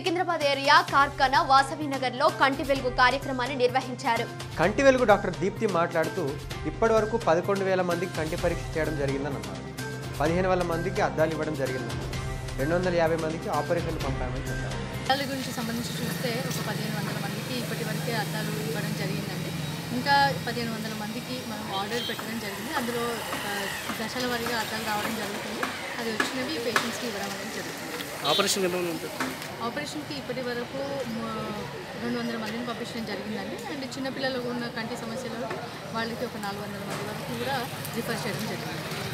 Secunderabad area Karkhana Vasavi Nagar లో కంటి వెలుగు కార్యక్రమాన్ని నిర్వహించారు కంటి వెలుగు డాక్టర్ దీప్తి మాట్లాడుతూ ఇప్పటి వరకు పదకొండు వేల మందికి కంటి పరీక్ష చేయడం జరిగిందని అన్నారు పదిహేను వేల మందికి అద్దాలు ఇవ్వడం జరిగిందని రెండు వందల యాభై మందికి ఆపరేషన్లు పంపామని చెప్పారు అద్దాల గురించి సంబంధించి చూస్తే ఒక పదిహేను వందల మందికి ఇప్పటి వరకే అద్దాలు ఇవ్వడం జరిగిందండి ఇంకా పదిహేను వందల మందికి మనం ఆర్డర్ పెట్టడం జరిగింది అందులో ఆ, దశల వారీగా అద్దాలు రావడం జరుగుతుంది అది వచ్చినవి పేషెంట్స్కి ఇవ్వడం అనేది జరుగుతుంది ఆపరేషన్ ఎంత మంది ఉంటుంది ఆపరేషన్కి ఇప్పటి వరకు మ- రెండు వందల మందిని పంపించడం జరిగిందండి అండ్ చిన్నపిల్లలకు ఉన్న కంటి సమస్యలు వాళ్ళకి ఒక నాలుగు వందల మంది వరకు కూడా రిఫర్ చేయడం జరిగింది